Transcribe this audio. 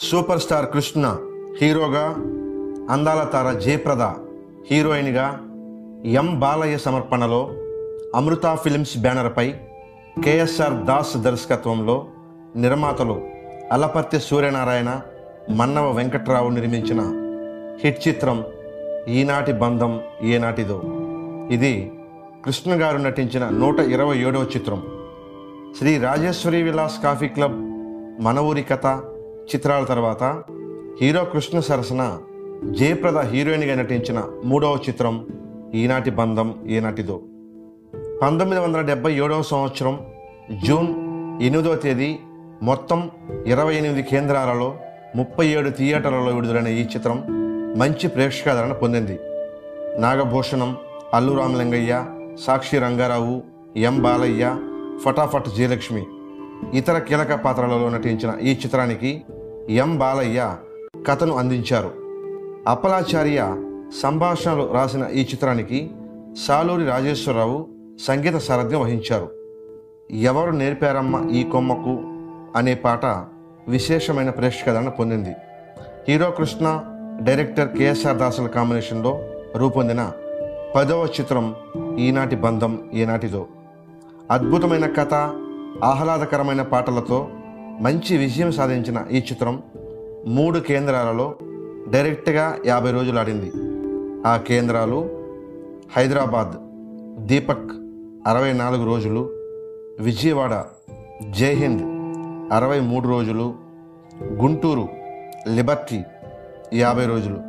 super star Krishna హీరోగా అందాల తార జయప్రద హీరోయిన్గా ఎం బాలయ్య సమర్పణలో అమృత ఫిలిమ్స్ బ్యానర్పై కేఎస్ఆర్ దాస్ దర్శకత్వంలో నిర్మాతలు అలపర్తి సూర్యనారాయణ మన్నవ వెంకట్రావు నిర్మించిన హిట్ చిత్రం ఈనాటి బంధం ఏనాటిదో ఇది కృష్ణ గారు నటించిన నూట ఇరవై ఏడవ చిత్రం శ్రీ రాజేశ్వరి విలాస్ కాఫీ క్లబ్ మన ఊరి కథ చిత్రాల తర్వాత హీరో కృష్ణ సరసన జయప్రద హీరోయిన్గా నటించిన మూడవ చిత్రం ఈనాటి బంధం ఏనాటిదో పంతొమ్మిది వందల డెబ్బై ఏడవ సంవత్సరం జూన్ ఎనిమిదవ తేదీ మొత్తం ఇరవై ఎనిమిది కేంద్రాలలో ముప్పై ఏడు థియేటర్లలో విడుదలైన ఈ చిత్రం మంచి ప్రేక్షకాదరణ పొందింది నాగభూషణం అల్లు రామలింగయ్య సాక్షి రంగారావు ఎం బాలయ్య ఫటాఫట్ జయలక్ష్మి ఇతర కీలక పాత్రలలో నటించిన ఈ చిత్రానికి ఎం బాలయ్య కథను అందించారు అప్పలాచార్య సంభాషణలు రాసిన ఈ చిత్రానికి సాలూరి రాజేశ్వరరావు సంగీత సారథ్యం వహించారు ఎవరు నేర్పారమ్మ ఈ కొమ్మకు అనే పాట విశేషమైన ప్రేక్షకాదరణ పొందింది హీరో కృష్ణ డైరెక్టర్ కేఎస్ఆర్ దాసుల కాంబినేషన్లో రూపొందిన పదవ చిత్రం ఈనాటి బంధం ఈనాటిదో అద్భుతమైన కథ ఆహ్లాదకరమైన పాటలతో మంచి విజయం సాధించిన ఈ చిత్రం మూడు కేంద్రాలలో డైరెక్ట్గా యాభై రోజులు ఆడింది ఆ కేంద్రాలు హైదరాబాద్ దీపక్ అరవై నాలుగు రోజులు విజయవాడ జైహింద్ అరవై మూడు రోజులు గుంటూరు లిబర్టీ యాభై రోజులు